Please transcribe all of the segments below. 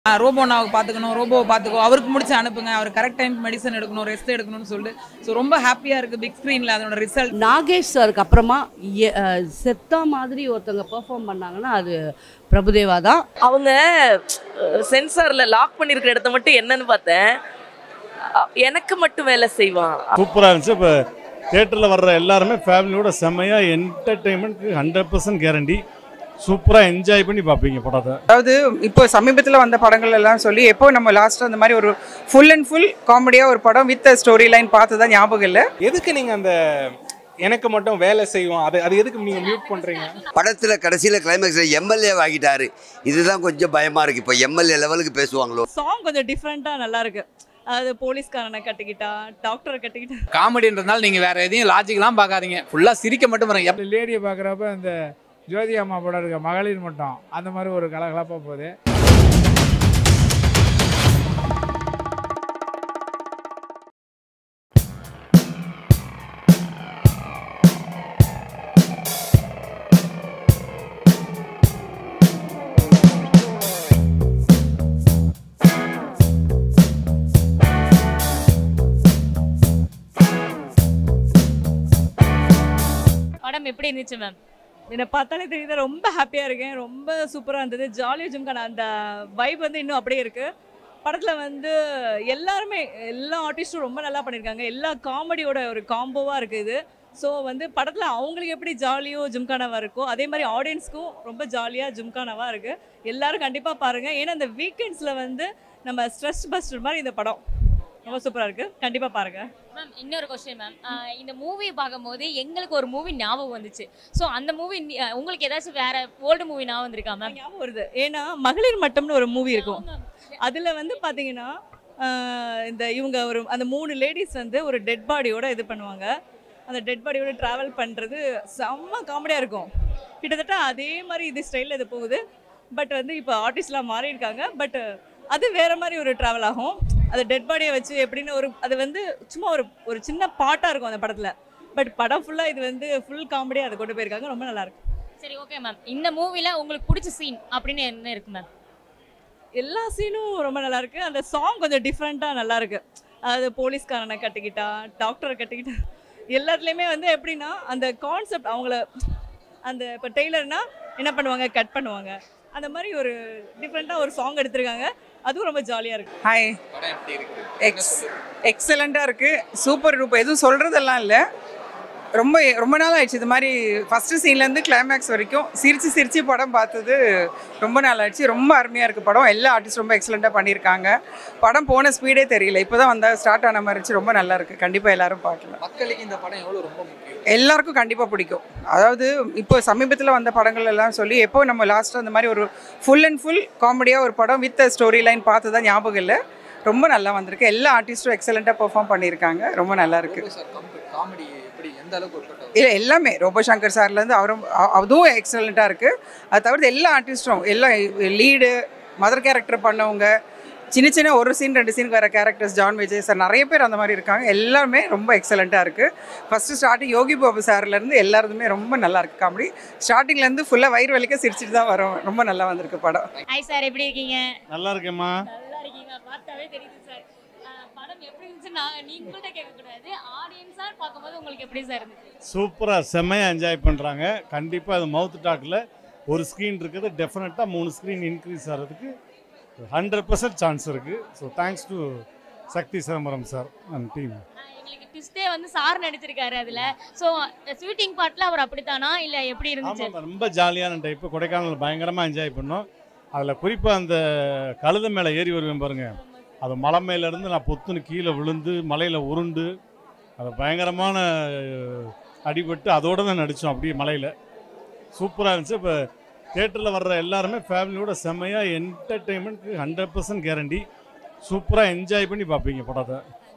ரோபோனாவை பார்த்துக்கணும் ரோபோவை பார்த்துக்கோ அவருக்கு முடிச்சு அனுப்புங்க அவர் கரெக்ட் டைம் மெடிசன் எடுக்கணும் ரெஸ்ட் எடுக்கணும்னு சொல்லிட்டு ஸோ ரொம்ப ஹாப்பியாக இருக்குது பிக் ஸ்க்ரீனில் அதனோட ரிசல்ட் நாகேஷ் சாருக்கு அப்புறமா எ- அஹ் செத்தா மாதிரி ஒருத்தவங்க பெர்ஃபார்ம் பண்ணாங்கன்னா அது பிரபுதேவா தான் அவங்க சென்சார்ல லாக் பண்ணியிருக்கிற இடத்த மட்டும் என்னன்னு பார்த்தேன் அ- எனக்கு மட்டும் வேலை செய்வான் சூப்பராக இருந்துச்சு இப்போ தேட்டரில் வர்ற எல்லாருமே ஃபேமிலியோட செம்மையாக என்டர்டெயின்மெண்ட்க்கு ஹண்ட்ரட் பர்சன்ட் கேரண்டி சூப்பராக என்ஜாய் பண்ணி பார்ப்பீங்க படத்தை அதாவது இப்போ சமீபத்தில் வந்த படங்கள் எல்லாம் சொல்லி எப்போ நம்ம லாஸ்ட்டாக அந்த மாதிரி ஒரு ஃபுல் அண்ட் ஃபுல் காமெடியாக ஒரு படம் வித் ஸ்டோரி லைன் பார்த்ததா ஞாபகம் இல்லை எதுக்கு நீங்க அந்த எனக்கு மட்டும் வேலை செய்வோம் அது அது எதுக்கு நீங்க மியூட் பண்றீங்க படத்துல கடைசியில கிளைமேக்ஸ்ல எம்எல்ஏ ஆகிட்டாரு இதுதான் கொஞ்சம் பயமா இருக்கு இப்போ எம்எல்ஏ லெவலுக்கு பேசுவாங்களோ சாங் கொஞ்சம் டிஃப்ரெண்ட்டாக நல்லா இருக்கு அது போலீஸ்காரனை கட்டிக்கிட்டா டாக்டரை கட்டிக்கிட்டா காமெடின்றதுனால நீங்கள் வேற எதையும் லாஜிக்லாம் பார்க்காதீங்க ஃபுல்லாக சிரிக்க மட்டும் பாருங்க எப்ப லேடியை பார்க்குறப்ப அந்த ஜோதி அம்மா படம் இருக்க மகளிர் மட்டும் அந்த மாதிரி ஒரு கலகலப்பாக போகுது படம் எப்படி இருந்துச்சு மேம் என்னை பார்த்தாலே தெரியுது ரொம்ப ஹாப்பியாக இருக்கேன் ரொம்ப சூப்பராக இருந்தது ஜாலியாக ஜிம்கான அந்த வைப் வந்து இன்னும் அப்படியே இருக்குது படத்தில் வந்து எல்லாருமே எல்லா ஆர்டிஸ்ட்டும் ரொம்ப நல்லா பண்ணியிருக்காங்க எல்லா காமெடியோட ஒரு காம்போவாக இருக்குது இது ஸோ வந்து படத்தில் அவங்களுக்கு எப்படி ஜாலியோ ஜிம்கானாவாக இருக்கோ அதே மாதிரி ஆடியன்ஸ்க்கும் ரொம்ப ஜாலியாக ஜிம்கானாவாக இருக்குது எல்லாரும் கண்டிப்பாக பாருங்கள் ஏன்னா இந்த வீக்கெண்ட்ஸில் வந்து நம்ம ஸ்ட்ரெஸ் பஸ்டர் மாதிரி இந்த படம் ரொம்ப சூப்பராக இருக்குது கண்டிப்பாக பாருங்கள் மேம் இன்னொரு கொஸ்டின் மேம் இந்த மூவி பார்க்கும்போது எங்களுக்கு ஒரு மூவி ஞாபகம் வந்துச்சு ஸோ அந்த மூவி உங்களுக்கு ஏதாச்சும் வேற ஓல்டு மூவி ஞாபகம் வந்திருக்கா மேம் ஞாபகம் வருது ஏன்னா மகளிர் மட்டம்னு ஒரு மூவி இருக்கும் அதில் வந்து பார்த்தீங்கன்னா ஆஹ் இந்த இவங்க ஒரு அந்த மூணு லேடிஸ் வந்து ஒரு டெட் பாடியோட இது பண்ணுவாங்க அந்த டெட் பாடியோட ட்ராவல் பண்ணுறது செம்ம காமெடியாக இருக்கும் கிட்டத்தட்ட அதே மாதிரி இது ஸ்டைலில் இது போகுது பட் வந்து இப்போ ஆர்டிஸ்ட்லாம் மாறி இருக்காங்க பட் அது வேற மாதிரி ஒரு ட்ராவல் ஆகும் அது டெட் பாடியை வச்சு எப்படின்னு ஒரு அது வந்து சும்மா ஒரு ஒரு சின்ன பாட்டாக இருக்கும் அந்த படத்தில் பட் படம் ஃபுல்லாக இது வந்து ஃபுல் காமெடியாக அதை கொண்டு போயிருக்காங்க ரொம்ப நல்லா இருக்கு சரி ஓகே மேம் இந்த மூவில உங்களுக்கு பிடிச்ச சீன் அப்படின்னு என்ன இருக்கு மேம் எல்லா சீனும் ரொம்ப நல்லா இருக்கு அந்த சாங் கொஞ்சம் டிஃப்ரெண்ட்டாக நல்லா இருக்கு அதாவது போலீஸ்காரனை கட்டிக்கிட்டா டாக்டரை கட்டிக்கிட்டா எல்லாத்துலேயுமே வந்து எப்படின்னா அந்த கான்செப்ட் அவங்கள அந்த இப்போ டெய்லர்னா என்ன பண்ணுவாங்க கட் பண்ணுவாங்க அந்த மாதிரி ஒரு டிஃப்ரெண்ட்டாக ஒரு சாங் எடுத்திருக்காங்க அதுவும் ரொம்ப ஜாலியாக இருக்கு ஹாய் படம் எப்படி இருக்கு எக்ஸ் எக்ஸலண்ட்டாக இருக்குது சூப்பர் டூப்பர் எதுவும் சொல்கிறதெல்லாம் இல்லை ரொம்ப ரொம்ப நாள் ஆயிடுச்சு இது மாதிரி ஃபஸ்ட்டு சீன்லேருந்து கிளைமேக்ஸ் வரைக்கும் சிரித்து சிரித்து படம் பார்த்தது ரொம்ப நாள் ஆயிடுச்சு ரொம்ப அருமையாக இருக்குது படம் எல்லா ஆர்டிஸ்ட் ரொம்ப எக்ஸலண்ட்டாக பண்ணியிருக்காங்க படம் போன ஸ்பீடே தெரியல இப்போ தான் வந்தால் ஸ்டார்ட் ஆன மாதிரி இருந்துச்சு ரொம்ப நல்லா இருக்குது கண்டிப்பாக எல்லாரும் பார்க்கலாம் மக்களுக்கு இந்த படம் எவ்வளோ ரொம்ப முக்கியம் எல்லாருக்கும் கண்டிப்பாக பிடிக்கும் அதாவது இப்போ சமீபத்தில் வந்த படங்கள் எல்லாம் சொல்லி எப்போ நம்ம லாஸ்ட்டாக அந்த மாதிரி ஒரு ஃபுல் அண்ட் ஃபுல் காமெடியாக ஒரு படம் வித் ஸ்டோரி லைன் பார்த்ததா ஞாபகம் இல்லை ரொம்ப நல்லா வந்திருக்கு எல்லா ஆர்டிஸ்ட்டும் எக்ஸலண்ட்டாக பெர்ஃபார்ம் பண்ணியிருக்காங்க ரொம்ப நல்லா இருக்கு சார் காமெடி எப்படி எந்த அளவுக்கு ஒர்க் அவுட் இல்லை எல்லாமே ரோபோசங்கர் சார்லேருந்து அவரும் அ- அதுவும் எக்ஸலண்ட்டாக இருக்குது அது தவிர்த்து எல்லா ஆர்டிஸ்ட்டும் எல்லாம் லீடு மதர் கேரக்டர் பண்ணவங்க சின்ன சின்ன ஒரு சீன் ரெண்டு சீன் வர கேரக்டர்ஸ் ஜான் விஜய் சார் நிறைய பேர் அந்த மாதிரி இருக்காங்க எல்லாருமே ரொம்ப எக்ஸலண்ட்டாக இருக்குது ஃபஸ்ட்டு ஸ்டார்டிங் யோகி பாபு சார்லேருந்து எல்லாருமே ரொம்ப நல்லா இருக்கு காமெடி ஸ்டார்டிங்லேருந்து ஃபுல்லாக வயிறு வலிக்க சிரிச்சிட்டு தான் வரும் ரொம்ப நல்லா வந்திருக்கு படம் ஹாய் சார் எப்படி இருக்கீங்க நல்லா இருக்கேம்மா நல்லா இருக்கீங்க பார்த்தாவே தெரியுது சார் படம் எப்படி இருந்துச்சு நான் நீங்கள்ட்ட கேட்கக்கூடாது ஆடியன்ஸாக பார்க்கும்போது உங்களுக்கு எப்படி சார் இருந்துச்சு சூப்பராக செம்மையாக என்ஜாய் பண்ணுறாங்க கண்டிப்பாக அது மவுத் டாக்கில் ஒரு ஸ்க்ரீன் இருக்குது டெஃபினட்டாக மூணு ஸ்க்ரீன் இன்க்ரீஸ் ஆகிறதுக்கு ஹண்ட்ரட் பர்சன்ட் சான்ஸ் இருக்குது so thanks to Sakthi Chidambaram sir and team ah எங்களுக்கு ட்விஸ்டே வந்து சார் நடிச்சிருக்காரு அதில் ஸோ ஷூட்டிங் பார்ட்டில் அவர் அப்படித்தானா இல்லை எப்படி இருந்துச்சு ஆமாம் ரொம்ப ஜாலியான டைப்பு கொடைக்கானல் பயங்கரமாக என்ஜாய் பண்ணோம் அதில் குறிப்பாக அந்த கழுத மேலே ஏறி வருவேன் பாருங்க அது மலை மேலேருந்து நான் பொத்துன்னு கீழே விழுந்து மலையில் உருண்டு அது பயங்கரமான அஹ், அடிபட்டு அதோடு தான் நடித்தோம் அப்படியே மலையில் சூப்பராக இருந்துச்சு இப்போ தேட்டரில் வர்ற எல்லாருமே ஃபேமிலியோட செம்மையாக என்டர்டெயின்மெண்ட்க்கு ஹண்ட்ரட் பர்சன்ட் கேரண்டி சூப்பராக என்ஜாய் பண்ணி பார்ப்பீங்க படத்தை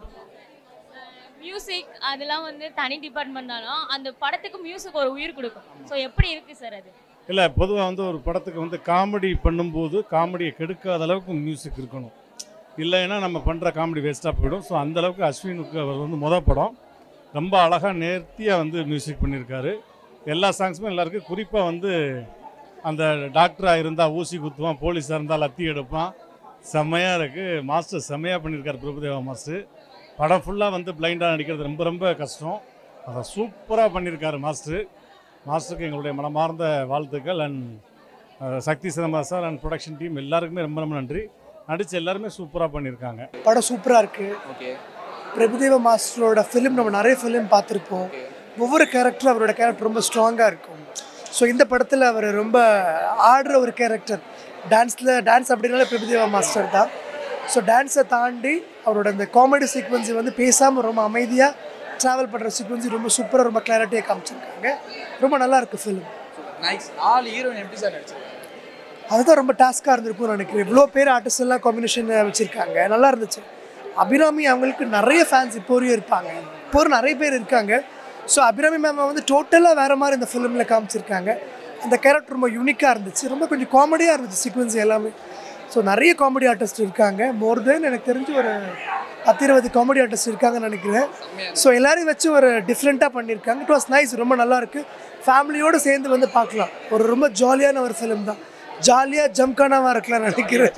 மியூசிக் அதெல்லாம் வந்து தனி டிபார்ட்மெண்ட் தானோ அந்த படத்துக்கு மியூசிக் ஒரு உயிர் கொடுக்கும் ஸோ எப்படி இருக்கு சார் அது இல்லை பொதுவாக வந்து ஒரு படத்துக்கு வந்து காமெடி பண்ணும்போது காமெடியை கெடுக்காத அளவுக்கு மியூசிக் இருக்கணும் இல்லைன்னா நம்ம பண்ணுற காமெடி வேஸ்ட்டாக போயிடும் ஸோ அந்த அளவுக்கு அஸ்வினுக்கு அவர் வந்து முத படம் ரொம்ப அழகாக நேர்த்தியாக வந்து மியூசிக் பண்ணியிருக்காரு எல்லா சாங்ஸுமே எல்லாருக்கும் குறிப்பாக வந்து அந்த டாக்டராக இருந்தால் ஊசி குத்துவான் போலீஸாக இருந்தால் லத்தி எடுப்பான் செம்மையாக இருக்குது மாஸ்டர் செம்மையாக பண்ணியிருக்கார் பிரபுதேவா மாஸ்டர் படம் ஃபுல்லாக வந்து பிளைண்டாக நடிக்கிறது ரொம்ப ரொம்ப கஷ்டம் அதை சூப்பராக பண்ணியிருக்காரு மாஸ்டர் மாஸ்டருக்கு எங்களுடைய மனமார்ந்த வாழ்த்துக்கள் and Sakthi Chidambaram sir and production team எல்லாருக்குமே ரொம்ப ரொம்ப நன்றி நடித்த எல்லாருமே சூப்பராக பண்ணியிருக்காங்க படம் சூப்பராக இருக்குது ஓகே பிரபுதேவ மாஸ்டரோட ஃபிலிம் நம்ம நிறைய ஃபிலிம் பார்த்துருப்போம் ஒவ்வொரு கேரக்டரும் அவரோட கேரக்டர் ரொம்ப ஸ்ட்ராங்காக இருக்கும் ஸோ இந்த படத்தில் அவர் ரொம்ப ஆடுற ஒரு கேரக்டர் டான்ஸில் டான்ஸ் அப்படின்னாலே பிரபுதேவா மாஸ்டர் தான் ஸோ டான்ஸை தாண்டி அவரோட இந்த காமெடி சீக்வன்ஸை வந்து பேசாமல் ரொம்ப அமைதியாக ட்ராவல் பண்ணுற சீக்வன்ஸி ரொம்ப சூப்பராக ரொம்ப கிளாரிட்டியாக காமிச்சிருக்காங்க ரொம்ப நல்லா இருக்கு ஃபிலிம் நைஸ் நாலு ஹீரோயின் எப்படி சார் நடிச்சிருக்காங்க அதுதான் ரொம்ப டாஸ்க்காக இருந்திருக்கும்னு நினைக்கிறேன் இவ்வளோ பேர் ஆர்டிஸ்ட் எல்லாம் காம்பினேஷன் வச்சுருக்காங்க நல்லா இருந்துச்சு அபிராமி அவங்களுக்கு நிறைய ஃபேன்ஸ் இப்போ வரையும் இருப்பாங்க இப்போ வரையும் நிறைய பேர் இருக்காங்க ஸோ அபிராமி மேம் வந்து டோட்டலாக வேறு மாதிரி இந்த ஃபிலிமில் காமிச்சிருக்காங்க அந்த கேரக்டர் ரொம்ப யூனிக்காக இருந்துச்சு ரொம்ப கொஞ்சம் காமெடியாக இருந்துச்சு சீக்வன்ஸ் எல்லாமே ஸோ நிறைய காமெடி ஆர்டிஸ்ட் இருக்காங்க மோர் தென் எனக்கு தெரிஞ்சு ஒரு பத்து இருபது காமெடி ஆர்டிஸ்ட் இருக்காங்கன்னு நினைக்கிறேன் ஸோ எல்லாரையும் வச்சு ஒரு டிஃப்ரெண்ட்டாக பண்ணியிருக்காங்க இட் வாஸ் நைஸ் ரொம்ப நல்லா இருக்கு ஃபேமிலியோடு சேர்ந்து வந்து பார்க்கலாம் ஒரு ரொம்ப ஜாலியான ஒரு ஃபிலிம் தான் ஜாலியாக ஜம்கானாவாக இருக்கலாம் நினைக்கிறேன்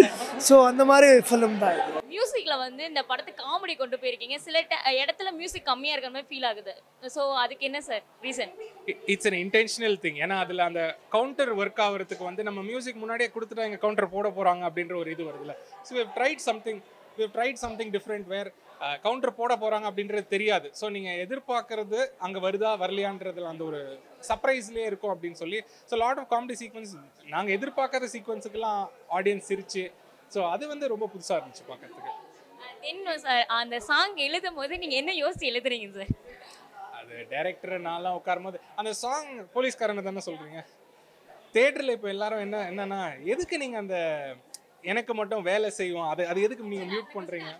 ஸோ அந்த மாதிரி ஃபிலிம் தான் இது மியூசிக்ல வந்து இந்த படத்தை காமெடி கொண்டு போயிருக்கீங்க சில ட- இடத்துல மியூசிக் கம்மியா இருக்கிற மாதிரி ஃபீல் ஆகுது ஸோ அதுக்கு என்ன sir reason it's an intentional thing ஏன்னா அதில் அந்த கவுண்டர் ஒர்க் ஆகிறதுக்கு வந்து நம்ம மியூசிக் முன்னாடியே கொடுத்துட்டா இங்கே கவுண்டர் போட போகிறாங்க அப்படின்ற ஒரு இது வருதுல்ல so we've tried something we've tried something different where counter போட போகிறாங்க அப்படின்றது தெரியாது ஸோ நீங்கள் எதிர்பார்க்கறது அங்கே வருதா வரலையான்றதுல அந்த ஒரு சர்ப்ரைஸ்லேயே இருக்கும் அப்படின்னு சொல்லி so lot of comedy sequence நாங்கள் எதிர்பார்க்காத சீக்வன்ஸுக்கெல்லாம் ஆடியன்ஸ் சிரிச்சு ஸோ அது வந்து ரொம்ப புதுசாக இருந்துச்சு பார்க்கறதுக்கு என்ன சார் அந்த சாங் எழுதும் போது நீங்க என்ன யோசிச்சு எழுதுறீங்க சார் அது டைரக்டர் நான்லாம் உட்காரும்போது அந்த சாங் போலீஸ்காரனை தானே சொல்கிறீங்க தேட்டரில் இப்போ எல்லாரும் என்ன என்னன்னா எதுக்கு நீங்கள் அந்த எனக்கு மட்டும் வேலை செய்வோம் அது அது எதுக்கு நீங்கள் மியூட் பண்ணுறீங்க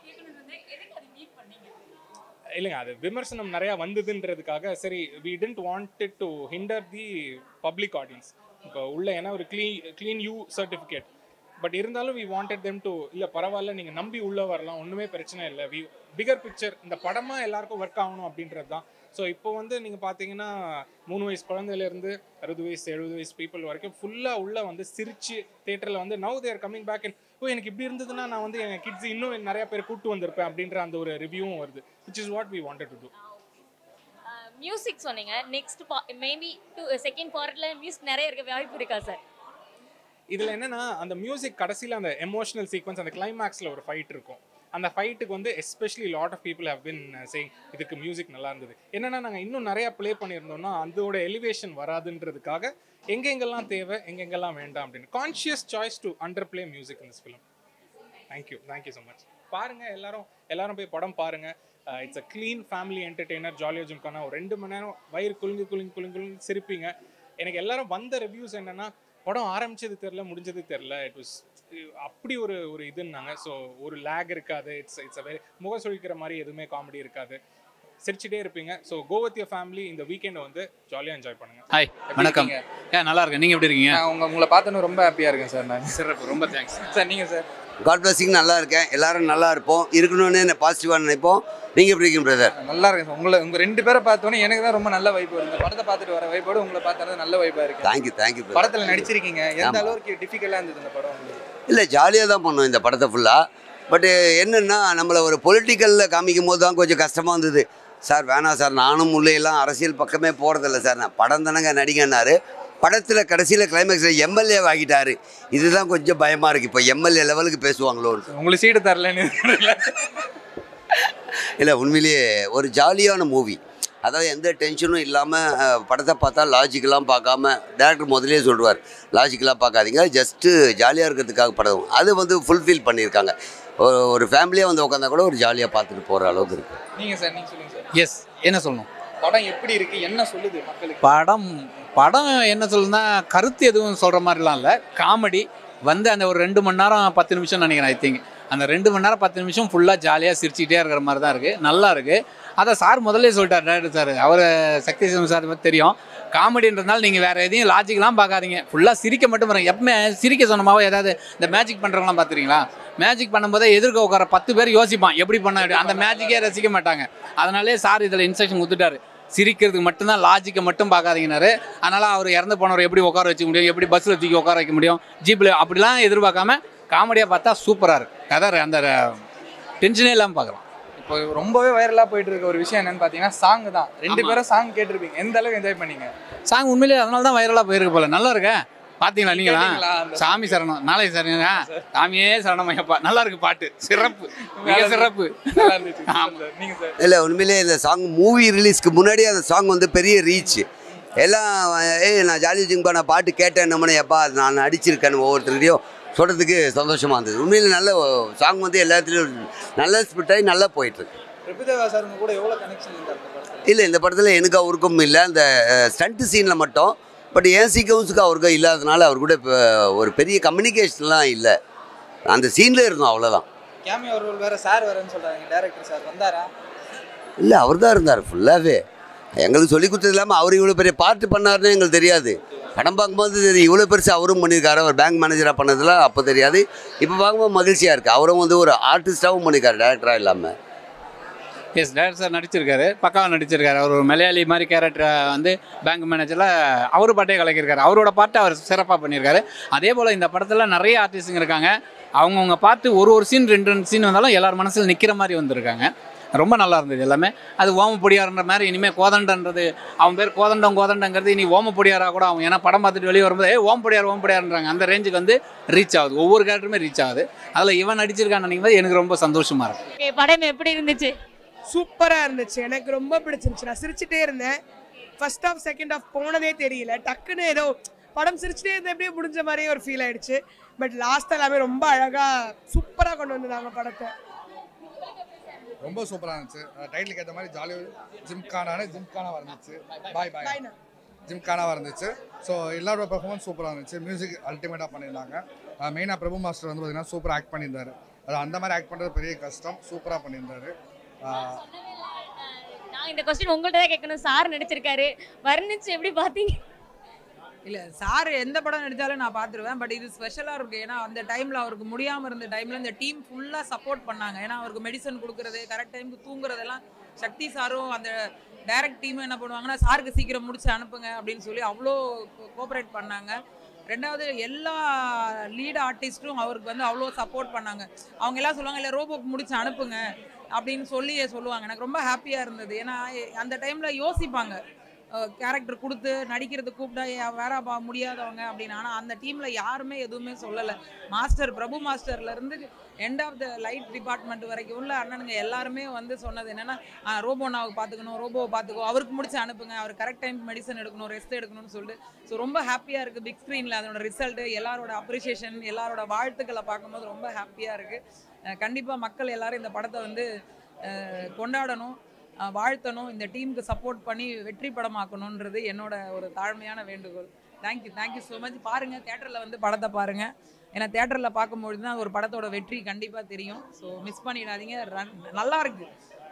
இல்லைங்க அது விமர்சனம் நிறையா வந்ததுன்றதுக்காக சரி we tend wanted to hinder the public audience இப்போ உள்ள ஏன்னா ஒரு clean clean U certificate but இருந்தாலும் வி வாண்டட் தெம் டு இல்லை பரவாயில்ல நீங்கள் நம்பி உள்ளே வரலாம் ஒன்றுமே பிரச்சனை இல்லை வி பிகர் பிக்சர் இந்த படமாக எல்லாருக்கும் ஒர்க் ஆகணும் அப்படின்றது தான் ஸோ இப்போ வந்து நீங்கள் பார்த்தீங்கன்னா மூணு வயசு குழந்தையிலேருந்து அறுபது வயசு எழுபது வயசு பீப்புள் வரைக்கும் ஃபுல்லாக உள்ளே வந்து சிரிச்சு தேட்டரில் வந்து now there coming back and oh எனக்கு இப்படி இருந்ததுன்னா நான் வந்து என் கிட்ஸ் இன்னும் நிறைய பேர் கூட்டு வந்திருப்பேன் அப்படின்ற அந்த ஒரு ரிவ்யூவும் வருது which is what we wanted to do music சொன்னீங்க நெக்ஸ்ட் மேபி டூ செகண்ட் பார்ட்ல மியூசிக் நிறைய இருக்க வாய்ப்பு இருக்கா சார் இதில் என்னன்னா அந்த மியூசிக் கடைசியில் அந்த எமோஷனல் சீக்வன்ஸ் அந்த கிளைமேக்ஸில் ஒரு ஃபைட் இருக்கும் அந்த ஃபைட்டுக்கு வந்து especially lot of people have been saying இதுக்கு மியூசிக் நல்லா இருந்தது என்னன்னா நாங்கள் இன்னும் நிறைய ப்ளே பண்ணியிருந்தோம்னா அதோட எலிவேஷன் வராதுன்றதுக்காக எங்கெங்கெல்லாம் தேவை எங்கெங்கெல்லாம் வேண்டாம் அப்படின்னு conscious choice to underplay music in this film thank you thank you so much பாருங்க எல்லாரும் எல்லாரும் போய் படம் பாருங்க it's a clean family entertainer ஜாலியாக ஜிம்கான ஒரு ரெண்டு மணி நேரம் வயிறு குலுங்கி குலுங்கி குலுங்கி குலுங்கி சிரிப்பீங்க எனக்கு எல்லாரும் வந்த ரிவ்யூஸ் என்னன்னா படம் ஆரம்பிச்சது தெரில முடிஞ்சது தெரில இட் வாஸ் அப்படி ஒரு ஒரு இதுன்னாங்க ஸோ ஒரு லேக் இருக்காது இட்ஸ் இட்ஸ் அ வெரி முகம் சுழிக்கிற மாதிரி எதுவுமே காமெடி இருக்காது சிரிச்சிட்டே இருப்பீங்க so go with your family இந்த வீக்கெண்டை வந்து ஜாலியாக என்ஜாய் பண்ணுங்க ஹாய் வணக்கம் ஏன் நல்லா இருக்கேன் நீங்கள் எப்படி இருக்கீங்க உங்க உங்களை பார்த்தோன்னு ரொம்ப ஹாப்பியாக இருக்கேன் சார் நான் சிறப்பு ரொம்ப தேங்க்ஸ் சார் நீங்கள் சார் காட் பிளஸிங் நல்லா இருக்கேன் எல்லாரும் நல்லா இருப்போம் இருக்கணும்னு பாசிட்டிவாக நினைப்போம் நீங்கள் எப்படி இருக்கீங்க பிரதர் நல்லா இருக்கேன் சார் உங்களை உங்கள் ரெண்டு பேரை பார்த்தோன்னே எனக்கு தான் ரொம்ப நல்ல வைப்பு வருது இந்த படத்தை பார்த்துட்டு வர வைப்போடு உங்களை பார்த்தா நல்ல வைப்பாக இருக்கு தேங்க்யூ தேங்க்யூ படத்தில் நடிச்சிருக்கீங்க எந்த ஆமா. அளவுக்கு டிஃபிகல்ட்டாக இருந்தது இந்த படம் உங்களுக்கு இல்லை ஜாலியாக தான் பண்ணோம் இந்த படத்தை ஃபுல்லாக பட்டு என்னென்னா நம்மளை ஒரு பொலிட்டிக்கலில் காமிக்கும் போது தான் கொஞ்சம் கஷ்டமாக இருந்தது சார் வேணாம் சார் நானும் முல்லையெல்லாம் அரசியல் பக்கமே போகிறதில்ல சார் நான் படம் தானங்க நடிகன்னாரு படத்தில் கடைசியில் கிளைமேக்ஸில் எம்எல்ஏ ஆகிட்டாரு இதுதான் கொஞ்சம் பயமாக இருக்குது இப்போ எம்எல்ஏ லெவலுக்கு பேசுவாங்களோன்னு உங்களுக்கு சீட்டு தரலன்னு இல்லை உண்மையிலேயே ஒரு ஜாலியான மூவி அதாவது எந்த டென்ஷனும் இல்லாமல் படத்தை பார்த்தா லாஜிக்கெலாம் பார்க்காம டேரக்டர் முதலே சொல்லுவார் லாஜிக்கலாக பார்க்காதீங்க ஜஸ்ட்டு ஜாலியாக இருக்கிறதுக்காக படம் அது வந்து ஃபுல்ஃபில் பண்ணியிருக்காங்க ஒரு ஒரு ஃபேமிலியாக வந்து உட்காந்தா கூட ஒரு ஜாலியாக பார்த்துட்டு போகிற அளவுக்கு இருக்குது நீங்கள் சார் நீங்கள் சொல்லுங்கள் சார் எஸ் என்ன சொல்லணும் படம் எப்படி இருக்கு என்ன சொல்லுது மக்களுக்கு படம் படம் என்ன சொல்லுன்னா கருத்து எதுவும் சொல்கிற மாதிரிலாம் இல்லை காமெடி வந்து அந்த ஒரு ரெண்டு மணி நேரம் பத்து நிமிஷம் நினைக்கிறேன் ஐ திங்க் அந்த ரெண்டு மணி நேரம் பத்து நிமிஷம் ஃபுல்லாக ஜாலியாக சிரிச்சிக்கிட்டே இருக்கிற மாதிரி தான் இருக்குது நல்லா இருக்குது அதை சார் முதல்ல சொல்லிட்டார் டேரக்டர் சார் அவர் சக்தி சிவம் சார் பத்தி தெரியும் காமெடின்றதுனால நீங்கள் வேறு எதையும் லாஜிக்லாம் பார்க்காதீங்க ஃபுல்லாக சிரிக்க மட்டும் பாருங்க எப்பவுமே சிரிக்க சொன்னமாவோ ஏதாவது இந்த மேஜிக் பண்ணுறவங்களாம் பார்த்துருக்கீங்களா மேஜிக் பண்ணும்போதே எதிர்க்க உட்கார பத்து பேர் யோசிப்பான் எப்படி பண்ண அந்த மேஜிக்கே ரசிக்க மாட்டாங்க அதனாலே சார் இதில் இன்ஸ்ட்ரக்ஷன் கொடுத்துட்டாரு சிரிக்கிறதுக்கு மட்டும்தான் லாஜிக்கை மட்டும் பார்க்காதீங்கனாரு அதனால் அவர் இறந்து போனவர் எப்படி உட்கார வச்சுக்க முடியும் எப்படி பஸ்ஸில் தூக்கி உட்கார வைக்க முடியும் ஜீப்பில் அப்படிலாம் எதிர்பார்க்காம காமெடியாக பார்த்தா சூப்பராக இருக்கு கதை அந்த டென்ஷனே இல்லாமல் பார்க்கலாம் இப்போ ரொம்பவே வைரலாக போயிட்டு இருக்க ஒரு விஷயம் என்னன்னு பார்த்தீங்கன்னா சாங் தான் ரெண்டு ஆமா. பேரும் சாங் கேட்டிருப்பீங்க எந்த அளவுக்கு என்ஜாய் பண்ணீங்க சாங் உண்மையிலேயே அதனால தான் வைரலாக போயிருக்கு போல நல்லா இருக்கே பார்த்தீங்களா நீங்களா கேட்டீங்களா அந்த- சாமி சரணம் நாளை சரணா சாமியே சரணம் ஐயப்பா நல்லா இருக்கு பாட்டு சிறப்பு மிக சிறப்பு நல்லா இருந்துச்சு நீங்க சார் இல்லை உண்மையிலே இந்த சாங் மூவி ரிலீஸ்க்கு முன்னாடி அந்த சாங் வந்து பெரிய ரீச் எல்லாம் ஏய் நான் ஜாலி ஜிங்பா நான் பாட்டு கேட்டேன் நம்மனே எப்பா நான் நடிச்சிருக்கேன்னு ஒவ்வொருத்தருக்கையும் சொல்கிறதுக்கு சந்தோஷமாக இருந்தது உண்மையில் நல்ல சாங் வந்து எல்லாத்துலேயும் நல்லா ஸ்பிட் ஆகி நல்லா போயிட்டுருக்கு பிரபுதேவா சார் உங்க கூட எவ்வளோ கனெக்ஷன் இருந்தார் அந்த படத்துல இல்லை இந்த படத்தில் எனக்கு அவருக்கும் இல்லை அந்த ஸ்டண்ட் சீனில் மட்டும் பட் என் சீக்வன்ஸுக்கு அவருக்கும் இல்லாதனால அவர் கூட இப்போ ஒரு பெரிய கம்யூனிகேஷன்லாம் இல்லை அந்த சீனில் இருந்தோம் அவ்வளோதான் கேமியோ ரோல் வேற சார் வரேன்னு சொல்றாங்க டேரக்டர் சார் வந்தாரா இல்லை அவர் தான் இருந்தார் ஃபுல்லாகவே எங்களுக்கு சொல்லி கொடுத்தது இல்லாமல் அவர் இவ்வளோ பெரிய பார்ட் பண்ணாருன்னு எங்களுக்கு தெரியாது படம் பார்க்கும்போது தெரியும் இவ்வளோ பெருசு அவரும் பண்ணியிருக்காரு அவர் பேங்க் மேனேஜராக பண்ணதெல்லாம் அப்போ தெரியாது இப்போ பார்க்கும்போது மகிழ்ச்சியாக இருக்குது அவரும் வந்து ஒரு ஆர்டிஸ்டாகவும் பண்ணியிருக்காரு டேரக்டராக இல்லாமல் எஸ் டேரக்டர் சார் நடிச்சிருக்காரு பக்காவாக நடிச்சிருக்காரு அவர் ஒரு மலையாளி மாதிரி கேரக்டரை வந்து பேங்க் மேனேஜரில் அவர் பாட்டே கலக்கியிருக்காரு அவரோட பாட்டை அவர் சிறப்பாக பண்ணியிருக்காரு அதே போல் இந்த படத்தில் நிறைய ஆர்டிஸ்ட்டுங்க இருக்காங்க அவங்கவுங்க பார்த்து ஒரு ஒரு சீன் ரெண்டு ரெண்டு சீன் வந்தாலும் எல்லார் மனசில் நிற்கிற மாதிரி வந்திருக்காங்க ரொம்ப நல்லா இருந்தது எல்லாமே அது ஓமப்பொடியார்ன்ற மாதிரி இனிமேல் கோதண்டன்றது அவன் பேர் கோதண்டம் கோதண்டங்கிறது இனி ஓமப்பொடியாராக கூட அவன் ஏன்னா படம் பார்த்துட்டு வெளியே வரும்போது ஏ ஓம்பொடியார் ஓம்பொடியார்ன்றாங்க அந்த ரேஞ்சுக்கு வந்து ரீச் ஆகுது ஒவ்வொரு கேரக்டருமே ரீச் ஆகுது அதில் இவன் நடிச்சிருக்கான்னு நினைக்கும் போது எனக்கு ரொம்ப சந்தோஷமாக இருக்கு ஓகே படம் எப்படி இருந்துச்சு சூப்பராக இருந்துச்சு எனக்கு ரொம்ப பிடிச்சிருந்துச்சு நான் சிரிச்சுட்டே இருந்தேன் ஃபர்ஸ்ட் ஆஃப் செகண்ட் ஆஃப் போனதே தெரியல டக்குன்னு ஏதோ படம் சிரிச்சுட்டே இருந்த எப்படியே முடிஞ்ச மாதிரியே ஒரு ஃபீல் ஆயிடுச்சு பட் லாஸ்ட் எல்லாமே ரொம்ப அழகாக சூப்பராக கொண்டு வந்திருந்தாங்க படத்தை ரொம்ப சூப்பராக இருந்துச்சு டைட்டிலுக்கு ஏற்ற மாதிரி ஜாலியாக ஜிம்கானான ஜிம்கானாக இருந்துச்சு பாய் பாய் ஜிம்கானாவாக இருந்துச்சு ஸோ எல்லாரோட பெர்ஃபார்மன்ஸ் சூப்பராக இருந்துச்சு மியூசிக் அல்டிமேட்டாக பண்ணியிருந்தாங்க மெயினாக பிரபு மாஸ்டர் வந்து பார்த்தீங்கன்னா சூப்பராக ஆக்ட் பண்ணியிருந்தாரு அது அந்த மாதிரி ஆக்ட் பண்ணுறது பெரிய கஷ்டம் சூப்பராக பண்ணியிருந்தாரு ஆஹ் நான் இந்த கொஸ்டின் உங்கள்ட்ட தான் கேட்கணும் சார் நடிச்சிருக்காரு வர்ணிச்சு எப்படி பார்த்தீங்க இல்லை சார் எந்த படம் நடித்தாலும் நான் பார்த்துருவேன் பட் இது ஸ்பெஷலாக இருக்குது ஏன்னா அந்த டைமில் அவருக்கு முடியாமல் இருந்த டைமில் இந்த டீம் ஃபுல்லாக சப்போர்ட் பண்ணாங்க ஏன்னா அவருக்கு மெடிசன் கொடுக்குறது கரெக்ட் டைமுக்கு தூங்குறதெல்லாம் சக்தி சாரும் அந்த டைரக்ட் டீமும் என்ன பண்ணுவாங்கன்னா சாருக்கு சீக்கிரம் முடிச்சு அனுப்புங்க அப்படின்னு சொல்லி அவ்வளோ கோஆப்ரேட் பண்ணாங்க ரெண்டாவது எல்லா லீட் ஆர்டிஸ்ட்டும் அவருக்கு வந்து அவ்வளோ சப்போர்ட் பண்ணாங்க அவங்க எல்லாம் சொல்லுவாங்க இல்லை ரோபோக்கு முடிச்சு அனுப்புங்க அப்படின்னு சொல்லி சொல்லுவாங்க எனக்கு ரொம்ப ஹாப்பியாக இருந்தது ஏன்னா அந்த டைமில் யோசிப்பாங்க கேரக்டர் கொடுத்து நடிக்கிறது கூப்பிட்டா "ஏ, வேற பா முடியாதவங்க அப்படின்னு ஆனால் அந்த டீமில் யாருமே எதுவுமே சொல்லலை மாஸ்டர் பிரபு மாஸ்டர்லேருந்து end of the light department வரைக்கும் உள்ள அண்ணனுங்க எல்லாருமே வந்து சொன்னது என்னென்னா ரோபோனாவை பார்த்துக்கணும் ரோபோவை பார்த்துக்கோ அவருக்கு முடிச்சு அனுப்புங்க அவர் கரெக்ட் டைம் மெடிசன் எடுக்கணும் ரெஸ்ட் எடுக்கணும்னு சொல்லிட்டு ஸோ ரொம்ப ஹாப்பியாக இருக்குது பிக் ஸ்க்ரீனில் அதனோட ரிசல்ட்டு எல்லாரோட அப்ரிஷியேஷன் எல்லாரோட வாழ்த்துக்களை பார்க்கும்போது ரொம்ப ஹாப்பியாக இருக்குது கண்டிப்பாக மக்கள் எல்லாரும் இந்த படத்தை வந்து அஹ், கொண்டாடணும் அஹ், வாழ்த்தணும் இந்த டீமுக்கு சப்போர்ட் பண்ணி வெற்றி படமாக்கணுன்றது என்னோட ஒரு தாழ்மையான வேண்டுகோள் தேங்க்யூ தேங்க்யூ ஸோ மச் பாருங்கள் தேட்டரில் வந்து படத்தை பாருங்கள் ஏன்னா தேட்டரில் பார்க்கும்பொழுது தான் ஒரு படத்தோட வெற்றி கண்டிப்பாக தெரியும் ஸோ மிஸ் பண்ணிடாதீங்க ரன் நல்லா இருக்கு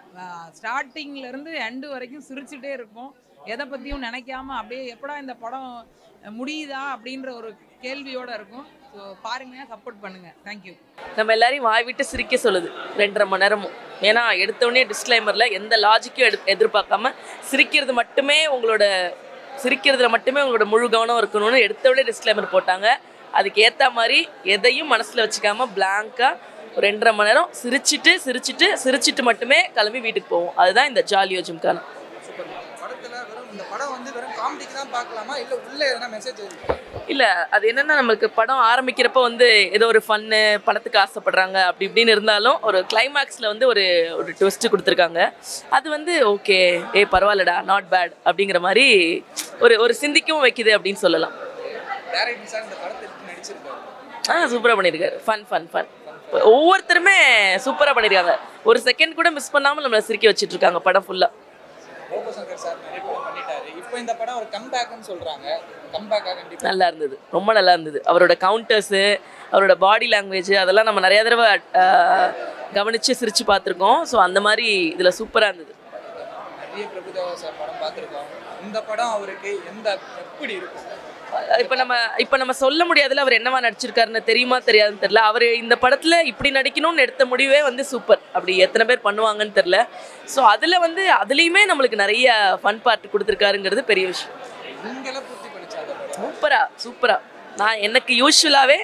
ஸ்டார்டிங்ல இருந்து எண்டு வரைக்கும் சிரிச்சுட்டே இருக்கும் எதை பற்றியும் நினைக்காம அப்படியே எப்படா இந்த படம் முடியுதா அப்படின்ற ஒரு கேள்வியோட இருக்கும் ஸோ பாருங்க சப்போர்ட் பண்ணுங்க தேங்க்யூ நம்ம எல்லாரையும் வாய் விட்டு சிரிக்க சொல்லுது ரெண்டரை மணி நேரமும் ஏன்னா எடுத்தோடனே டிஸ்க்ளைமரில் எந்த லாஜிக்கும் எடு எதிர்பார்க்காம சிரிக்கிறது மட்டுமே உங்களோட சிரிக்கிறதுல மட்டுமே உங்களோட முழு கவனம் இருக்கணும்னு எடுத்தோடனே டிஸ்க்ளைமர் போட்டாங்க அதுக்கு ஏற்ற மாதிரி எதையும் மனசில் வச்சுக்காம பிளாங்காக ஒரு ரெண்டரை மணி நேரம் சிரிச்சிட்டு சிரிச்சிட்டு சிரிச்சிட்டு மட்டுமே கிளம்பி வீட்டுக்கு போவோம் அதுதான் இந்த ஜாலியோ ஜிம்கான படத்துல வெறும் இந்த படம் வந்து வெறும் காமெடிக்கு தான் பார்க்கலாமா இல்ல உள்ள எதனா மெசேஜ் இருக்கு இல்லை அது என்னன்னா நம்மளுக்கு படம் ஆரம்பிக்கிறப்ப வந்து ஏதோ ஒரு ஃபன்னு படத்துக்கு ஆசைப்படுறாங்க அப்படி இப்படின்னு இருந்தாலும் ஒரு கிளைமேக்ஸில் வந்து ஒரு ஒரு ட்விஸ்ட் கொடுத்துருக்காங்க அது வந்து ஓகே ஏ பரவாயில்லடா நாட் பேட் அப்படிங்கிற மாதிரி ஒரு ஒரு சிந்திக்கவும் வைக்குது அப்படின்னு சொல்லலாம் டேரக்டர் சார் இந்த படத்தை எடுத்து நடிச்சிருக்காரு ஆ சூப்பராக பண்ணியிருக்காரு ஃபன் ஃபன் ஃபன் ஒவ்வொருத்தருமே சூப்பராக பண்ணியிருக்காங்க ஒரு செகண்ட் கூட மிஸ் பண்ணாமல் நம்மளை சிரிக்க வச்சுட்டு இருக்காங்க படம் ஃபுல்லாக ரோபோ சங்கர் சார் நிறைய படம் பண்ணிட்டாரு இப்போ இந்த படம் ஒரு கம்பேக்னு சொல்றாங்க கம்பேக்காக கண்டிப்பா நல்லா இருந்தது ரொம்ப நல்லா இருந்தது அவரோட கவுண்டர்ஸு அவரோட பாடி லாங்குவேஜ் அதெல்லாம் நம்ம நிறைய தடவை அஹ், கவனிச்சு சிரிச்சு பார்த்துருக்கோம் ஸோ அந்த மாதிரி இதில் சூப்பராக இருந்தது நிறைய பிரபுதேவா சார் படம் பார்த்துருக்கோம் இந்த படம் அவருக்கு எந்த எப்படி இருக்கும் இப்போ நம்ம இப்போ நம்ம சொல்ல முடியாதுல அவர் என்னவா நடிச்சிருக்காருன்னு தெரியுமா தெரியாதுன்னு தெரியல அவர் இந்த படத்தில் இப்படி நடிக்கணும்னு எடுத்த முடிவே வந்து சூப்பர் அப்படி எத்தனை பேர் பண்ணுவாங்கன்னு தெரில ஸோ அதில் வந்து அதுலேயுமே நம்மளுக்கு நிறைய ஃபன் பார்ட் கொடுத்துருக்காருங்கிறது பெரிய விஷயம் உங்களை பூர்த்தி பண்ணிச்சா அந்த படம் சூப்பரா சூப்பரா நான் எனக்கு யூஸ்வலாகவே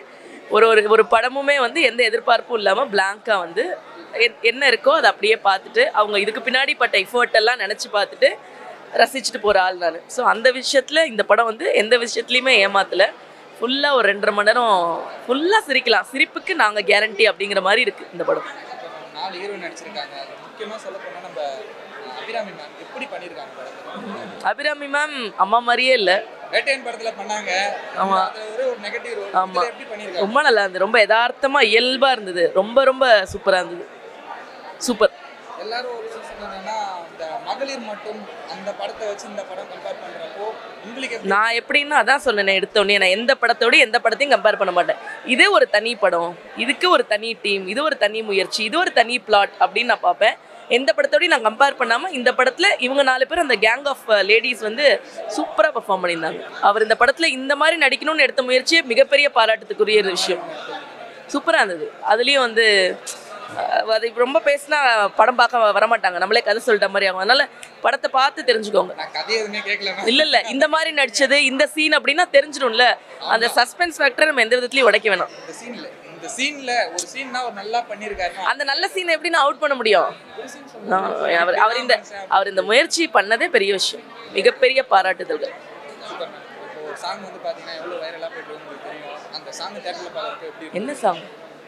ஒரு ஒரு ஒரு படமுமே வந்து எந்த எதிர்பார்ப்பும் இல்லாமல் பிளாங்காக வந்து என்- என்ன இருக்கோ அதை அப்படியே பார்த்துட்டு அவங்க இதுக்கு பின்னாடி பட்ட எஃபர்ட் எல்லாம் நினச்சி பார்த்துட்டு ரசிச்சுட்டு போகிற ஆள் நான் ஸோ அந்த விஷயத்தில் இந்த படம் வந்து எந்த விஷயத்துலையுமே ஏமாத்தலை ஃபுல்லாக ஒரு ரெண்டரை மணி நேரம் ஃபுல்லாக சிரிக்கலாம் சிரிப்புக்கு நாங்கள் கேரண்டி அப்படிங்கிற மாதிரி இருக்குது இந்த படம் நாலு ஹீரோ நடிச்சிருக்காங்க அது முக்கியமாக சொல்ல போனால் நம்ம அஹ், அபிராமி மேம் எப்படி பண்ணியிருக்காங்க படத்தை அபிராமி மேம் அம்மா மாதிரியே இல்லை வேட்டையன் படத்தில் பண்ணாங்க ஆமா. அதுல ஒரே ஒரு நெகட்டிவ் ரோல் ஆமா எப்படி பண்ணியிருக்காங்க ரொம்ப நல்லா இருந்தது ரொம்ப யதார்த்தமா இயல்பா இருந்தது ரொம்ப ரொம்ப சூப்பரா இருந்தது சூப்பர் எல்லாரும் ஒரு விஷயம் என்னன்னா இந்த மகளிர் மட்டும் அந்த படத்தை வச்சு இந்த படம் கம்பேர் பண்றப்போ உங்களுக்கு எப்படி நான் எப்படின்னா அதான் சொன்னேன் எடுத்தோடனே நான் எந்த படத்தோட எந்த படத்தையும் கம்பேர் பண்ண மாட்டேன் இதே ஒரு தனி படம் இதுக்கு ஒரு தனி டீம் இது ஒரு தனி முயற்சி இது ஒரு தனி பிளாட் அப்படின்னு நான் பார்ப்பேன் எந்த படத்தோடயும் நான் கம்பேர் பண்ணாமல் இந்த படத்தில் இவங்க நாலு பேர் அந்த கேங் ஆஃப் லேடிஸ் வந்து சூப்பராக பெர்ஃபார்ம் பண்ணியிருந்தாங்க அவர் இந்த படத்தில் இந்த மாதிரி நடிக்கணும்னு எடுத்த முயற்சியே மிகப்பெரிய பாராட்டுத்துக்குரிய ஒரு விஷயம் சூப்பராக இருந்தது அதுலேயும் வந்து அஹ், அது இப்ப ரொம்ப பேசினா படம் பார்க்க வரமாட்டாங்க நம்மளே கதை சொல்லிட்ட மாதிரி ஆகும் அதனால படத்தை பார்த்து தெரிஞ்சுக்கோங்க நான் கதை எதுவுமே கேட்கல இல்ல இல்ல இந்த மாதிரி நடிச்சது இந்த சீன் அப்படின்னா தெரிஞ்சிடும்ல அந்த சஸ்பென்ஸ் ஃபேக்டரை நம்ம எந்த விதத்துலயும் உடைக்க வேணாம் இந்த சீன்ல இந்த சீன்ல ஒரு சீன்னா அவர் நல்லா பண்ணியிருக்காரு அந்த நல்ல சீனை எப்படி நான் அவுட் பண்ண முடியும் நான் அவர் அவர் இந்த அவர் இந்த முயற்சி பண்ணதே பெரிய விஷயம் மிகப்பெரிய பாராட்டுதல்கள் சூப்பர் மேம் இப்போ ஒரு சாங் வந்து பார்த்தீங்கன்னா எவ்வளோ வைரலாக போயிட்டு இருக்கு உங்களுக்கு தெரியும் அந்த சாங் தேட்டரில் பார்க்கறதுக்கு எப்படி இருக்கும்? என்ன சாங்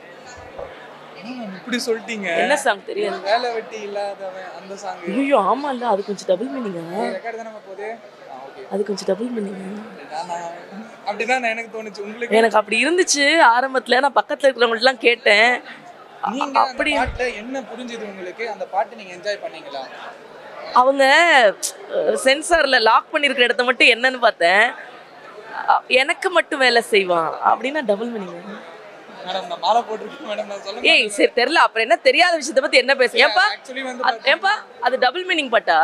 என்ன ma'am இப்படி சொல்லிட்டீங்க என்ன song தெரியாது? வேலை வெட்டி இல்லாதவன் அந்த சாங் ஐயோ ஆமா இல்ல அது கொஞ்சம் டபுள் மீனிங்கா ரெக்கார்டு தானே போகுது ஓகே அது கொஞ்சம் டபுள் மீனிங்கா அப்படிதான் நான் எனக்கு தோணுச்சு உங்களுக்கு எனக்கு அப்படி இருந்துச்சு ஆரம்பத்துல நான் பக்கத்துல இருக்கிறவங்கள்ட்டலாம் கேட்டேன் அ- நீங்க அப்படி அப்படி பாட்டுல என்ன புரிஞ்சுது உங்களுக்கு அந்த பாட்டு நீங்க என்ஜாய் பண்ணீங்களா அவங்க சென்சார்ல லாக் பண்ணியிருக்கிற இடத்த மட்டும் என்னன்னு பார்த்தேன் அ- எனக்கு மட்டும் வேலை செய்வான் அப்படின்னா டபுள் மீனிங் மேடம் நான் மாலை போட்டிருக்கேன் மேடம் நான் சொல்ல ஏய் சரி தெரியல அப்புறம் என்ன தெரியாத விஷயத்த பத்தி என்ன பேச ஏப்பா ஆக்சுவலி வந்து அது- ஏப்பா அது டபுள் மீனிங் பட்டா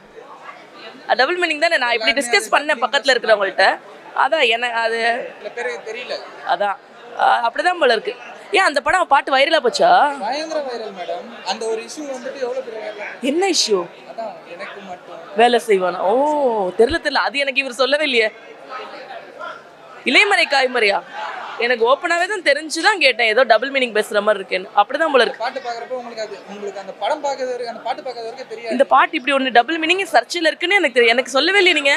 டபுள் மீனிங் தானே நான் இப்படி டிஸ்கஸ் பண்ணேன் பக்கத்துல இருக்கிறவங்கள்ட்ட அதான் என்ன அது சில பேருக்கு தெரியல அதான் அஹ் அப்படிதான் போல இருக்கு ஏன் அந்த படம் பாட்டு வைரலா போச்சா பயங்கர வைரல் மேடம் அந்த ஒரு இஷ்யூ வந்துட்டு எவ்வளவு பெரிய viral. என்ன இஷ்யூ அதான் எனக்கு மட்டும் வேலை செய்வானா ஓ தெரியல தெரியல அது எனக்கு இவர் சொல்லவே இல்லையே இளையமறை காய்மறையா எனக்கு ஓப்பனாவே தான் தெரிஞ்சுதான் கேட்டேன் ஏதோ டபுள் மீனிங் பேசுற மாதிரி இருக்கேன்னு அப்படிதான் போல இருக்கு பாட்டு பாக்குறப்போ உங்களுக்கு அது உங்களுக்கு அந்த படம் பார்க்கறது வரைக்கும் அந்த பாட்டு பார்க்கறது வரைக்கும் தெரியாது இந்த பாட்டு இப்படி ஒன்று டபுள் மீனிங் சர்ச்சில் இருக்குன்னு எனக்கு தெரியும் எனக்கு சொல்லவே இல்லையே நீங்க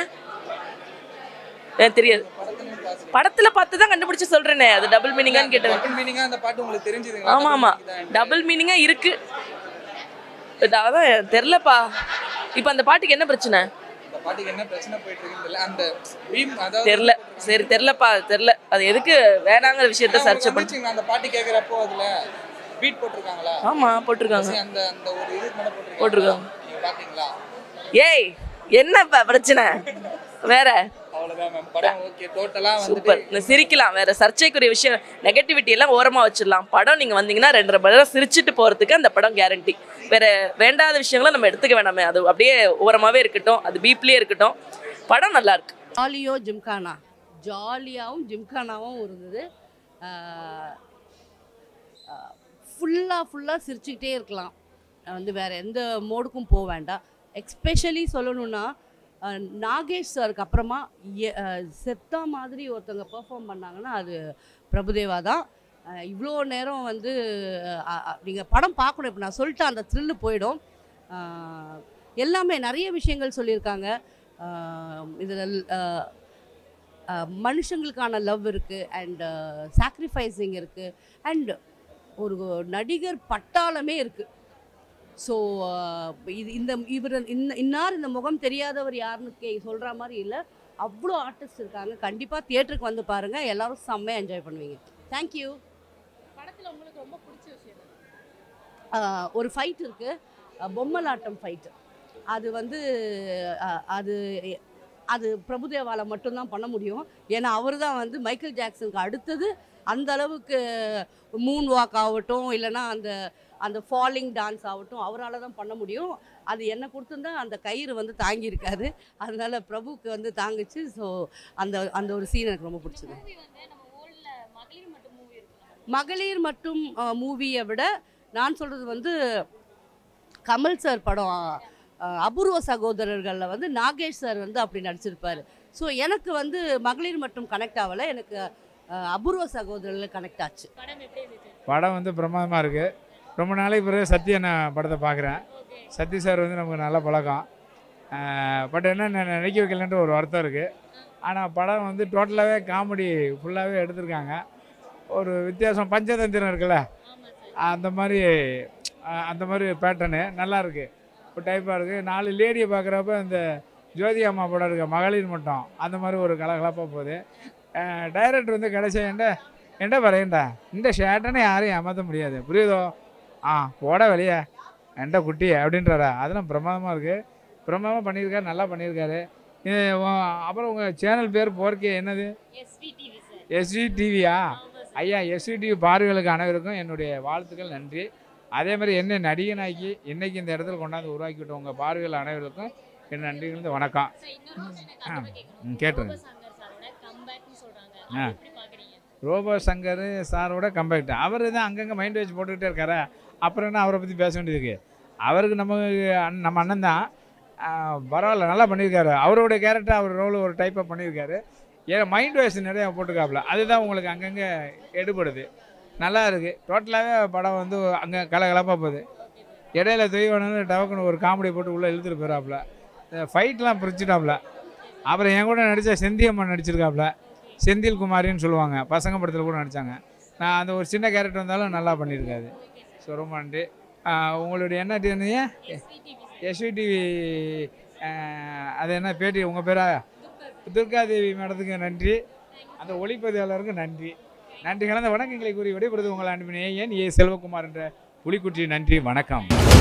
எனக்கு தெரியாது படத்துல பார்த்து தான் கண்டுபிடிச்சு சொல்றேனே அது டபுள் மீனிங்கான்னு கேட்டேன் டபுள் மீனிங்கா அந்த பாட்டு உங்களுக்கு தெரிஞ்சதுங்களா ஆமா ஆமா டபுள் மீனிங்கா இருக்கு But அதான் தெரிலப்பா இப்போ அந்த பாட்டுக்கு என்ன பிரச்சனை இந்த பாட்டுக்கு என்ன பிரச்சனை போயிட்டு இருக்குன்னு தெரியல அந்த பீம் அதாவது தெரில சரி தெரிலப்பா தெரில அது எதுக்கு வேணாங்கிற விஷயத்த உங்களுக்கு சர்ச்சை பண்ணி வந்துச்சுங்களா அந்த பாட்டு கேட்குறப்போ அதுல பீட் போட்டிருக்காங்களா ஆமா போட்டிருக்காங்க சரி, அந்த அந்த ஒரு இது மேல போட்டிருக்காங்க போட்டிருக்காங்க. நீங்க பாத்தீங்களா ஏய் என்னப்பா பிரச்சனை வேற அவ்வளவுதான் மேம் படம் ஓகே டோட்டலா வந்துட்டு சூப்பர் இந்த சிரிக்கலாம் வேற சர்ச்சைக்குரிய விஷயம் நெகட்டிவிட்டி எல்லாம் ஓரமா வச்சிடலாம் படம் நீங்க வந்தீங்கன்னா ரெண்டரை மணி நேரம் சிரிச்சிட்டு போறதுக்கு அந்த படம் கேரண்டி வேற வேண்டாத விஷயங்களை நம்ம எடுத்துக்க வேணாமே அது அப்படியே ஓரமாவே இருக்கட்டும் அது பீப்லயே இருக்கட்டும் படம் நல்லா இருக்கு ஜாலியோ ஜிம்கானா ஜாலியாகவும் ஜிம்கானாவும் இருந்தது ஃபுல்லாக ஃபுல்லாக சிரிச்சுக்கிட்டே இருக்கலாம் வந்து வேறு எந்த மோடுக்கும் போக வேண்டாம் எக்ஸ்பெஷலி சொல்லணும்னா அஹ், நாகேஷ் சாருக்கு அப்புறமா எ- அஹ், செத்தா மாதிரி ஒருத்தவங்க பெர்ஃபார்ம் பண்ணாங்கன்னா அது பிரபுதேவா தான் இவ்வளோ நேரம் வந்து நீங்கள் படம் பார்க்கணும் இப்போ நான் சொல்லிட்டேன் அந்த த்ரில்லு போயிடும் அஹ், எல்லாமே நிறைய விஷயங்கள் சொல்லியிருக்காங்க இதில் மனுஷங்களுக்கான லவ் இருக்குது அண்ட் சாக்ரிஃபைசிங் இருக்குது அண்ட் ஒரு நடிகர் பட்டாளமே இருக்குது ஸோ இது இந்த இவர் இந்த இன்னார் இந்த முகம் தெரியாதவர் யாருன்னு கே சொல்கிற மாதிரி இல்லை அவ்வளோ ஆர்டிஸ்ட் இருக்காங்க கண்டிப்பாக தியேட்டருக்கு வந்து பாருங்கள் எல்லாரும் செம்மையாக என்ஜாய் பண்ணுவீங்க தேங்க்யூ படத்துல உங்களுக்கு ரொம்ப பிடிச்ச விஷயம் என்ன? ஆஹ் ஒரு ஃபைட் இருக்குது பொம்மலாட்டம் ஃபைட்டு அது வந்து ஆஹ் அது அது பிரபுதேவால மட்டும்தான் பண்ண முடியும் ஏன்னா அவர் தான் வந்து மைக்கேல் ஜாக்சனுக்கு அடுத்தது அந்த அளவுக்கு மூன் வாக் ஆகட்டும் இல்லைன்னா அந்த அந்த ஃபாலிங் டான்ஸ் ஆகட்டும் அவரால் தான் பண்ண முடியும் அது என்னை கொடுத்துருந்தா அந்த கயிறு வந்து தாங்கியிருக்காது அதனால பிரபுக்கு வந்து தாங்குச்சு ஸோ அந்த அந்த ஒரு சீன் எனக்கு ரொம்ப பிடிச்சது மூவி வந்து நம்ம ஊர்ல மகளிர் மட்டும் மூவி இருக்கு மகளிர் மற்றும் மூவியை விட நான் சொல்கிறது வந்து கமல் சார் படம் அஹ், அபூர்வ சகோதரர்களில் வந்து நாகேஷ் சார் வந்து அப்படி நடிச்சிருப்பார் ஸோ எனக்கு வந்து மகளிர் மட்டும் கனெக்ட் ஆகலை எனக்கு அஹ், அபூர்வ சகோதரர்கள் கனெக்ட் ஆச்சு படம் எப்படி இருந்துச்சு படம் வந்து பிரமாதமாக இருக்குது ரொம்ப நாளைக்கு பிறகு சத்யா நான் படத்தை பார்க்குறேன் சத்ய சார் வந்து நமக்கு நல்ல பழக்கம் பட் என்ன நான் நினைக்க வைக்கலன்ட்டு ஒரு வருத்தம் இருக்குது ஆனால் படம் வந்து டோட்டலாகவே காமெடி ஃபுல்லாகவே எடுத்திருக்காங்க ஒரு வித்தியாசம் பஞ்சதந்திரம் இருக்குல்ல அந்த மாதிரி அஹ், அந்த மாதிரி பேட்டர்னு நல்லா இருக்குது ஒரு டைப்பாக இருக்குது நாலு லேடியை பார்க்குறப்ப இந்த ஜோதி அம்மா படம் இருக்க மகளிர் மட்டும் அந்த மாதிரி ஒரு கலகலப்பாக போகுது டைரக்டர் வந்து கடைசியாக என்ன என்ன പറയണ്ട இந்த ஷேட்டனை யாரையும் ஏமாற்ற முடியாது புரியுதோ ஆ போட வெளியே என்ட குட்டி அப்படின்றாரா அதெல்லாம் பிரமாதமாக இருக்குது பிரமாதமாக பண்ணியிருக்காரு நல்லா பண்ணியிருக்காரு இது உ- அப்புறம் உங்கள் சேனல் பேர் போர்க்கே என்னது எஸ்விடிவி சார் எஸ்வி டிவியா ஐயா எஸ்வி டிவி பார்வைகளுக்கு அனைவருக்கும் என்னுடைய வாழ்த்துக்கள் நன்றி அதே மாதிரி என்ன நடிகனாக்கி இன்னைக்கு இந்த இடத்துல கொண்டாந்து உருவாக்கி விட்ட உங்கள் பார்வைகள் அனைவருக்கும் என் நன்றிகள் வணக்கம் ஆ ம், கேட்டுருங்க சங்கர் சாரோட கம்பேக்னு சொல்றாங்க ஆ. அதை எப்படி பாக்குறீங்க ரோபோ சங்கர் சாரோட கம்பேக்ட் அவர் தான் அங்கங்கே மைண்ட் வச்சு போட்டுக்கிட்டே இருக்காரா அப்புறம் என்ன அவரை பற்றி பேச வேண்டியதுக்கு அவருக்கு நம்ம அண்ணன் நம்ம அண்ணன் தான் பரவாயில்ல நல்லா பண்ணியிருக்காரு அவருடைய கேரக்டர் அவர் ரோல் ஒரு டைப்பாக பண்ணியிருக்காரு ஏன் மைண்ட் வாய்ஸ் நிறையா போட்டுக்காப்புல அதுதான் உங்களுக்கு அங்கங்கே எடுபடுது நல்லா இருக்குது டோட்டலாகவே படம் வந்து அங்கே கலகலப்பாக போகுது இடையில தொய்வானு டவக்குன்னு ஒரு காமெடி போட்டு உள்ளே இழுத்துட்டு போயிடாப்புல ஃபைட்லாம் பிரிச்சுட்டாப்புல அப்புறம் என் கூட நடித்த செந்தியம்மன் நடிச்சிருக்காப்புல செந்தில் குமாரின்னு சொல்லுவாங்க பசங்க படத்தில் கூட நடித்தாங்க நான் அந்த ஒரு சின்ன கேரக்டர் வந்தாலும் நல்லா பண்ணியிருக்காரு ஸோ ரொம்ப நன்றி ஆஹ் உங்களுடைய என்ன டிவிங்க எஸ்வி டிவி அது என்ன பேட்டி உங்கள் பேரா துர்காதேவி மேடத்துக்கு நன்றி அந்த ஒளிப்பதிவாளருக்கு நன்றி நன்றி கலந்த வணக்கங்களை கூறி விடைபெறுது உங்கள் அனுப்பினே ஏன் ஏ செல்வகுமார் என்ற புலிக்குட்டி நன்றி வணக்கம்